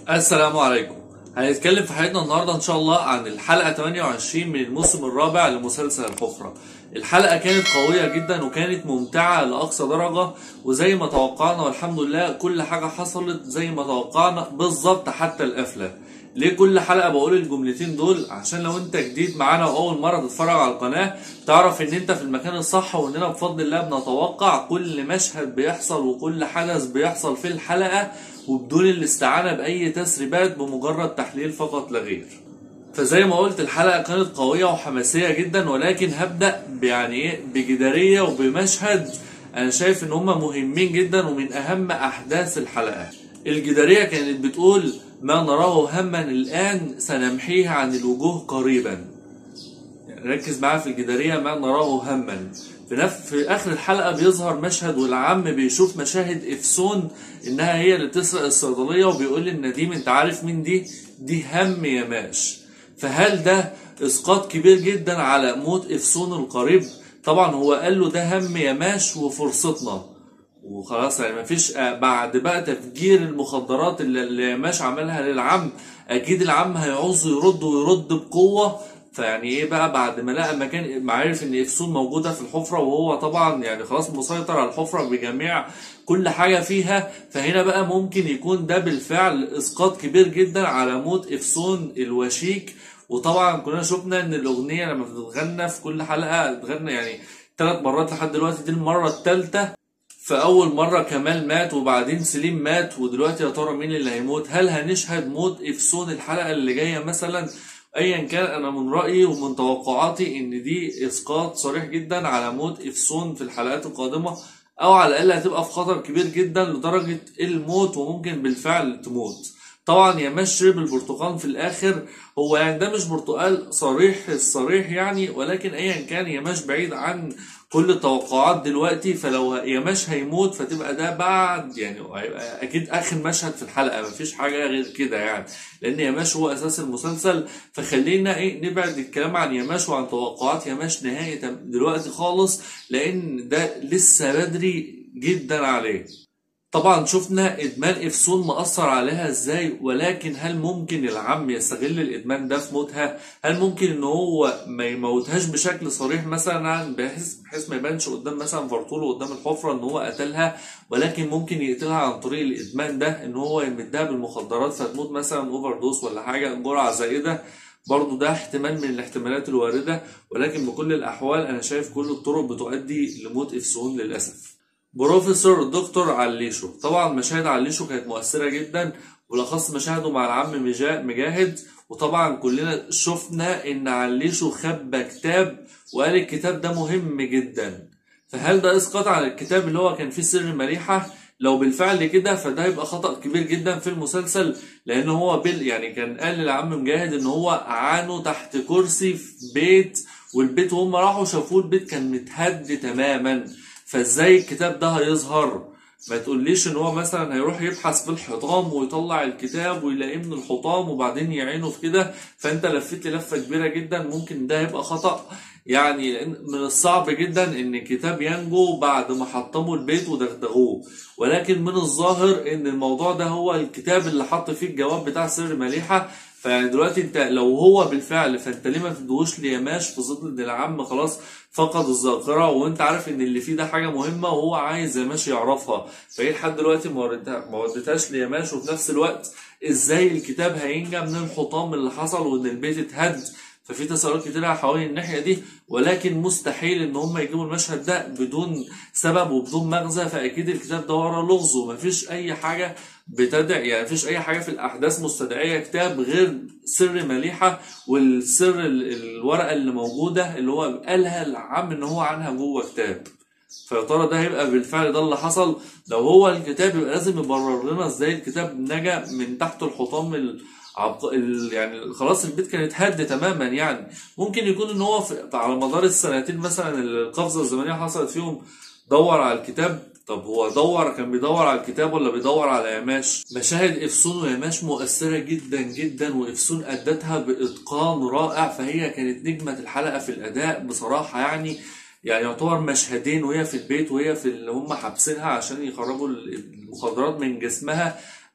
السلام عليكم هنتكلم في حلقتنا النهارده ان شاء الله عن الحلقه 28 من الموسم الرابع لمسلسل الحفره الحلقه كانت قويه جدا وكانت ممتعه لاقصى درجه وزي ما توقعنا والحمد لله كل حاجه حصلت زي ما توقعنا بالظبط حتى القفله ليه كل حلقه بقول الجملتين دول عشان لو انت جديد معانا واول مره تتفرج على القناه تعرف ان انت في المكان الصح واننا بفضل الله بنتوقع كل مشهد بيحصل وكل حدث بيحصل في الحلقه وبدون الاستعانه باي تسريبات بمجرد تحليل فقط لا غير فزي ما قلت الحلقه كانت قويه وحماسيه جدا ولكن هبدا يعني ايه بجداريه وبمشهد انا شايف ان هم مهمين جدا ومن اهم احداث الحلقه الجداريه كانت بتقول ما نراه هما الان سنمحيه عن الوجوه قريبا يعني ركز معايا في الجداريه ما نراه هما في, نف... في اخر الحلقه بيظهر مشهد والعم بيشوف مشاهد افسون انها هي اللي بتسرق الصيدليه وبيقول للنديم انت عارف مين دي دي هم يماش فهل ده اسقاط كبير جدا على موت افسون القريب طبعا هو قال له ده هم يماش وفرصتنا وخلاص يعني مفيش بعد بقى تفجير المخدرات اللي, اللي يماش عملها للعم اكيد العم هيعوز يرد ويرد بقوه فيعني ايه بقى بعد ما لقى مكان ما عرف ان افسون موجوده في الحفره وهو طبعا يعني خلاص مسيطر على الحفره بجميع كل حاجه فيها فهنا بقى ممكن يكون ده بالفعل اسقاط كبير جدا على موت افسون الوشيك وطبعا كلنا شفنا ان الاغنيه لما بتتغنى في كل حلقه تغنى يعني ثلاث مرات لحد دلوقتي دي المره الثالثه فأول مرة كمال مات وبعدين سليم مات ودلوقتي يا ترى مين اللي هيموت؟ هل هنشهد موت إفسون الحلقة اللي جاية مثلا؟ ايا كان انا من رايي ومن توقعاتي ان دي اسقاط صريح جدا على موت افسون في الحلقات القادمه او على الاقل هتبقى في خطر كبير جدا لدرجه الموت وممكن بالفعل تموت طبعا يا شرب البرتقال في الاخر هو يعني ده مش برتقال صريح الصريح يعني ولكن ايا كان يماش بعيد عن كل التوقعات دلوقتي فلو يماش هيموت فتبقى ده بعد يعني هيبقى اكيد اخر مشهد في الحلقه مفيش حاجه غير كده يعني لان يماش هو اساس المسلسل فخلينا ايه نبعد الكلام عن يماش وعن توقعات يماش نهائي دلوقتي خالص لان ده لسه بدري جدا عليه طبعا شفنا ادمان افسون مأثر عليها ازاي ولكن هل ممكن العم يستغل الادمان ده في موتها هل ممكن ان هو ما يموتهاش بشكل صريح مثلا بحيث بحيث ما يبانش قدام مثلا فرطوله قدام الحفره ان هو قتلها ولكن ممكن يقتلها عن طريق الادمان ده ان هو يمدها بالمخدرات فتموت مثلا اوفر دوز ولا حاجه جرعه زائده برضو ده احتمال من الاحتمالات الواردة ولكن بكل الأحوال أنا شايف كل الطرق بتؤدي لموت إفسون للأسف بروفيسور دكتور عليشو طبعا مشاهد عليشو كانت مؤثرة جدا وبالأخص مشاهده مع العم مجاهد وطبعا كلنا شفنا ان عليشو خبى كتاب وقال الكتاب ده مهم جدا فهل ده اسقاط على الكتاب اللي هو كان فيه سر مليحة لو بالفعل كده فده هيبقى خطأ كبير جدا في المسلسل لان هو بال يعني كان قال للعم مجاهد ان هو عانوا تحت كرسي في بيت والبيت وهم راحوا شافوه البيت كان متهد تماما فازاي الكتاب ده هيظهر ما تقوليش ان هو مثلا هيروح يبحث في الحطام ويطلع الكتاب ويلاقيه من الحطام وبعدين يعينه في كده فانت لفيت لي لفه كبيره جدا ممكن ده يبقى خطا يعني من الصعب جدا ان الكتاب ينجو بعد ما حطموا البيت ودغدغوه ولكن من الظاهر ان الموضوع ده هو الكتاب اللي حط فيه الجواب بتاع سر مليحه فيعني دلوقتي انت لو هو بالفعل فانت ليه ما تدوش ليماش في ظل ان العم خلاص فقد الذاكره وانت عارف ان اللي فيه ده حاجه مهمه وهو عايز يماش يعرفها فايه لحد دلوقتي ما وديتهاش ليماش وفي نفس الوقت ازاي الكتاب هينجى من الحطام اللي حصل وان البيت اتهد ففي تساؤلات كتيرة حوالين الناحية دي ولكن مستحيل ان هم يجيبوا المشهد ده بدون سبب وبدون مغزى فاكيد الكتاب ده ورا لغز ومفيش اي حاجة بتدعي يعني مفيش اي حاجة في الاحداث مستدعية كتاب غير سر مليحة والسر الورقة اللي موجودة اللي هو قالها العم ان هو عنها جوه كتاب فيا ترى ده هيبقى بالفعل ده اللي حصل لو هو الكتاب يبقى لازم يبرر لنا ازاي الكتاب نجا من تحت الحطام ال... عبق... ال... يعني خلاص البيت كان اتهد تماما يعني ممكن يكون ان هو في... على مدار السنتين مثلا القفزه الزمنيه حصلت فيهم دور على الكتاب طب هو دور كان بيدور على الكتاب ولا بيدور على يماش مشاهد افسون ويماش مؤثرة جدا جدا وافسون ادتها باتقان رائع فهي كانت نجمة الحلقة في الاداء بصراحة يعني يعني يعتبر مشهدين وهي في البيت وهي في اللي هم حابسينها عشان يخرجوا المخدرات من جسمها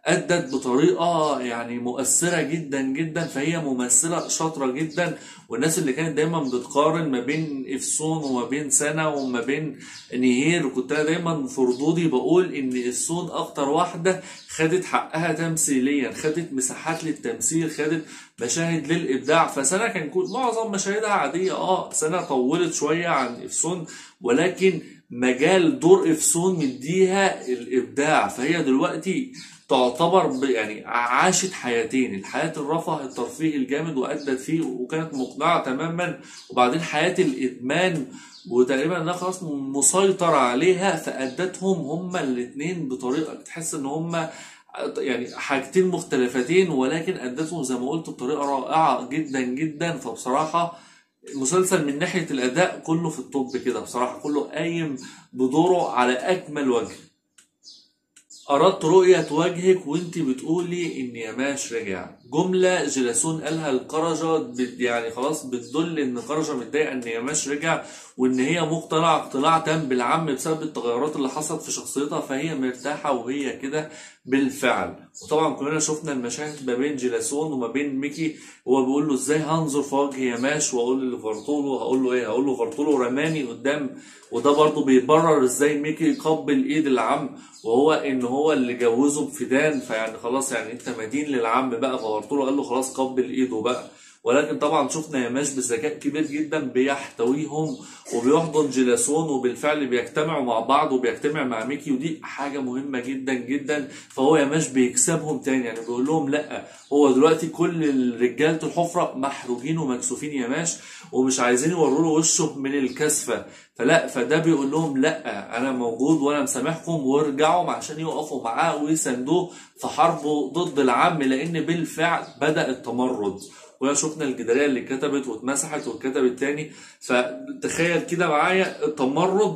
ادت بطريقه يعني مؤثره جدا جدا فهي ممثله شاطره جدا والناس اللي كانت دايما بتقارن ما بين افسون وما بين سنة وما بين نهير كنت انا دايما في ردودي بقول ان افسون اكتر واحده خدت حقها تمثيليا خدت مساحات للتمثيل خدت مشاهد للابداع فسنه كان كل معظم مشاهدها عاديه اه سنه طولت شويه عن افسون ولكن مجال دور افسون مديها الابداع فهي دلوقتي تعتبر ب- يعني عاشت حياتين الحياة الرفاه الترفيه الجامد وأدت فيه وكانت مقنعة تماما وبعدين حياة الإدمان وتقريبا انها خلاص مسيطر عليها فأدتهم هما الاتنين بطريقة تحس ان هما يعني حاجتين مختلفتين ولكن أدتهم زي ما قلت بطريقة رائعة جدا جدا فبصراحة المسلسل من ناحية الأداء كله في الطب كده بصراحة كله قايم بدوره على أكمل وجه أردت رؤية وجهك وانت بتقولي إن يماش رجع جملة جلاسون قالها القرجة بت- يعني خلاص بتدل إن قرجة متضايقة إن يماش رجع وإن هي مقتنعة اقتناع تام بالعم بسبب التغيرات اللي حصلت في شخصيتها فهي مرتاحة وهي كده بالفعل وطبعا كلنا شفنا المشاهد ما بين جيلاسون وما بين ميكي هو بيقول له ازاي هنظر في وجه يماش واقول لفارتولو هقول له ايه هقول له فارتولو رماني قدام وده برضه بيبرر ازاي ميكي يقبل ايد العم وهو ان هو اللي جوزه بفدان فيعني خلاص يعني انت مدين للعم بقى فبارتولو قال له خلاص قبل ايده بقى ولكن طبعا شفنا ياماش بذكاء كبير جدا بيحتويهم وبيحضن جيلاسون وبالفعل بيجتمعوا مع بعض وبيجتمع مع ميكي ودي حاجه مهمه جدا جدا فهو ياماش بيكسبهم تاني يعني بيقول لهم لا هو دلوقتي كل رجاله الحفره محروجين ومكسوفين ياماش ومش عايزين يوروا له وشه من الكسفه فلا فده بيقول لهم لا انا موجود وانا مسامحكم وارجعوا عشان يقفوا معاه ويساندوه في حربه ضد العم لان بالفعل بدا التمرد وهنا شفنا الجداريه اللي اتكتبت واتمسحت واتكتبت تاني فتخيل كده معايا التمرد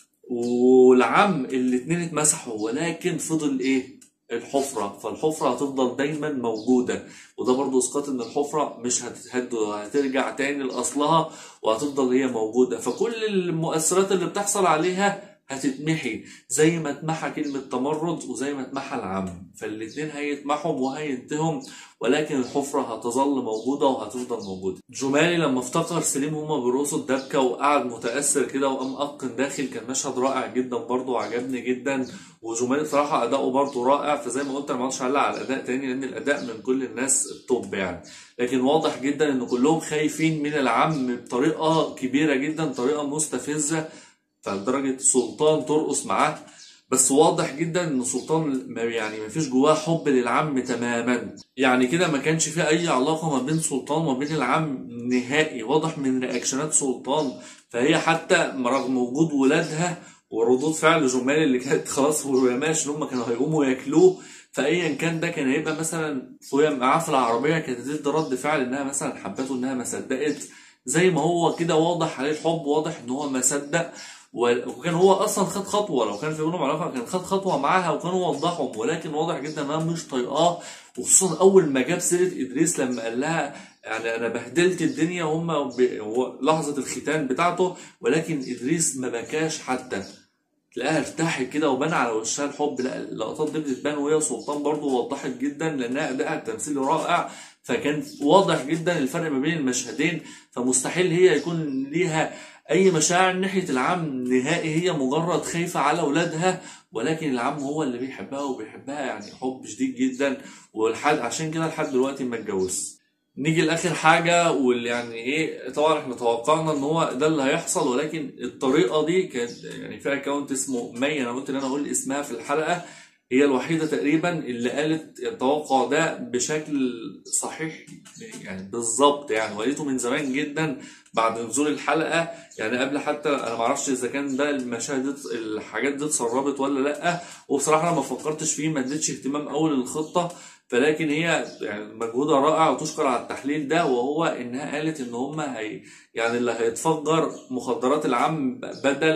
والعم الاتنين اتمسحوا ولكن فضل ايه الحفرة فالحفرة هتفضل دايما موجودة وده برضو اسقاط ان الحفرة مش هتتهد هترجع تاني لأصلها وهتفضل هي موجودة فكل المؤثرات اللي بتحصل عليها هتتمحي زي ما اتمحى كلمة تمرد وزي ما اتمحى العم فالاتنين هيتمحوا وهينتهم ولكن الحفرة هتظل موجودة وهتفضل موجودة جمالي لما افتكر سليم هما بيرقصوا الدبكة وقعد متأثر كده وقام أقن داخل كان مشهد رائع جدا برضه وعجبني جدا وجمالي بصراحة أداؤه برضه رائع فزي ما قلت أنا ما اقدرش أعلق على الأداء تاني لأن الأداء من كل الناس التوب يعني لكن واضح جدا إن كلهم خايفين من العم بطريقة كبيرة جدا طريقة مستفزة فلدرجة سلطان ترقص معاه بس واضح جدا ان سلطان ما يعني ما فيش جواه حب للعم تماما يعني كده ما كانش في اي علاقه ما بين سلطان وما بين العم نهائي واضح من رياكشنات سلطان فهي حتى رغم وجود ولادها وردود فعل جمال اللي كانت خلاص ورماش ان هم كانوا هيقوموا ياكلوه فايا كان ده كان هيبقى مثلا وهي معاه في العربيه كانت هتدي رد فعل انها مثلا حبته انها ما صدقت زي ما هو كده واضح عليه الحب واضح ان هو ما صدق وكان هو اصلا خد خطوه لو كان في بينهم علاقه كان خد خطوه معاها وكانوا وضحهم ولكن واضح جدا انها مش طايقاه وخصوصا اول ما جاب سيره ادريس لما قال لها يعني انا بهدلت الدنيا وهم ب... هو لحظه الختان بتاعته ولكن ادريس ما بكاش حتى تلاقيها ارتاحت كده وبان على وشها الحب لا اللقطات دي بتبان وهي سلطان برضه وضحت جدا لانها ادائها التمثيلي رائع فكان واضح جدا الفرق ما بين المشهدين فمستحيل هي يكون ليها اي مشاعر ناحيه العم نهائي هي مجرد خايفه على اولادها ولكن العم هو اللي بيحبها وبيحبها يعني حب شديد جدا ولحد عشان كده لحد دلوقتي ما اتجوزش نيجي لاخر حاجه واللي يعني ايه طبعا احنا توقعنا ان هو ده اللي هيحصل ولكن الطريقه دي كانت يعني في اكونت اسمه مي انا قلت ان انا اقول اسمها في الحلقه هي الوحيده تقريبا اللي قالت التوقع ده بشكل صحيح يعني بالظبط يعني وقالته من زمان جدا بعد نزول الحلقه يعني قبل حتى انا ما اعرفش اذا كان ده المشاهد الحاجات دي اتسربت ولا لا وبصراحه انا ما فكرتش فيه ما اديتش اهتمام قوي للخطه فلكن هي يعني مجهودها رائع وتشكر على التحليل ده وهو انها قالت ان هم هي يعني اللي هيتفجر مخدرات العم بدل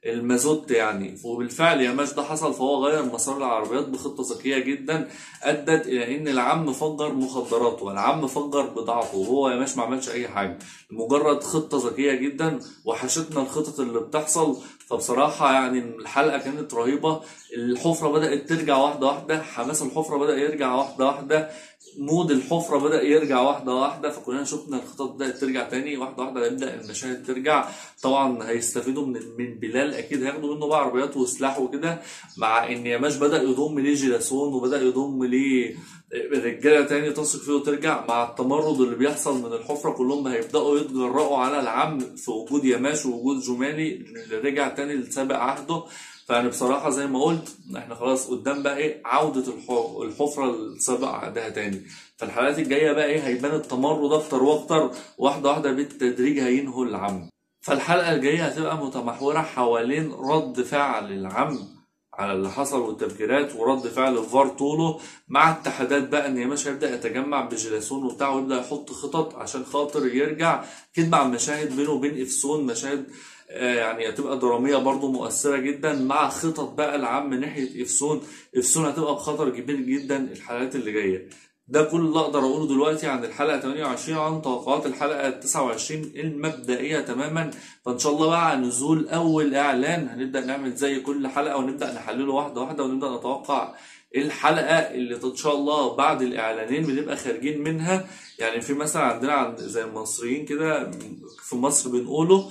المازوت يعني وبالفعل يا ماش ده حصل فهو غير مسار العربيات بخطة ذكية جدا أدت إلى إن العم فجر مخدراته العم فجر بضاعته وهو يا ماش ما عملش أي حاجة مجرد خطة ذكية جدا وحشتنا الخطط اللي بتحصل فبصراحة يعني الحلقة كانت رهيبة الحفرة بدأت ترجع واحدة واحدة حماس الحفرة بدأ يرجع واحدة واحدة مود الحفرة بدأ يرجع واحدة واحدة فكلنا شفنا الخطط بدأت ترجع تاني واحدة واحدة يبدأ المشاهد ترجع طبعا هيستفيدوا من من بلال أكيد هياخدوا منه بقى عربيات وسلاح وكده مع إن ياماش بدأ يضم ليه جيلاسون وبدأ يضم ليه رجالة تاني تثق فيه وترجع مع التمرد اللي بيحصل من الحفرة كلهم هيبدأوا يتجرأوا على العم في وجود ياماش ووجود جوماني اللي رجع تاني لسابق عهده فيعني بصراحة زي ما قلت احنا خلاص قدام بقى ايه عودة الح- الحفرة السابق عهدها تاني فالحلقات الجاية بقى ايه هيبان التمرد اكتر واكتر واحدة واحدة بالتدريج هينهوا العم فالحلقة الجاية هتبقى متمحورة حوالين رد فعل العم على اللي حصل والتفجيرات ورد فعل الفار طوله مع اتحادات بقى ان ياماش هيبدا يتجمع بجيلاسون وبتاع ويبدا يحط خطط عشان خاطر يرجع كده مع مشاهد بينه وبين افسون مشاهد آه، يعني هتبقى دراميه برضو مؤثره جدا مع خطط بقى العم ناحيه افسون افسون هتبقى بخطر كبير جدا الحلقات اللي جايه ده كل اللي اقدر اقوله دلوقتي عن الحلقه 28 عن توقعات الحلقه 29 المبدئيه تماما فان شاء الله بقى على نزول اول اعلان هنبدا نعمل زي كل حلقه ونبدا نحلله واحده واحده ونبدا نتوقع الحلقه اللي ان شاء الله بعد الاعلانين بنبقى خارجين منها يعني في مثلا عندنا عند زي المصريين كده في مصر بنقوله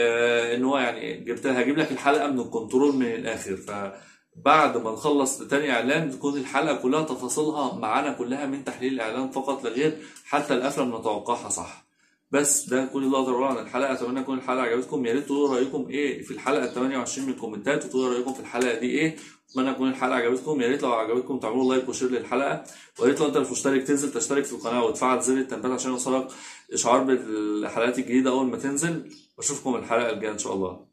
آه ان هو يعني جبت هجيب لك الحلقه من الكنترول من الاخر ف بعد ما نخلص تاني اعلان تكون الحلقه كلها تفاصيلها معانا كلها من تحليل الاعلان فقط لا غير حتى القفله بنتوقعها صح بس ده كل اللي اقدر اقوله عن الحلقه اتمنى تكون الحلقه عجبتكم يا ريت تقولوا رايكم ايه في الحلقه 28 من الكومنتات وتقولوا رايكم في الحلقه دي ايه اتمنى تكون الحلقه عجبتكم يا ريت لو عجبتكم تعملوا لايك وشير للحلقه ويا ريت لو انت مش مشترك تنزل تشترك في القناه وتفعل زر التنبيهات عشان يوصلك اشعار بالحلقات الجديده اول ما تنزل واشوفكم الحلقه الجايه ان شاء الله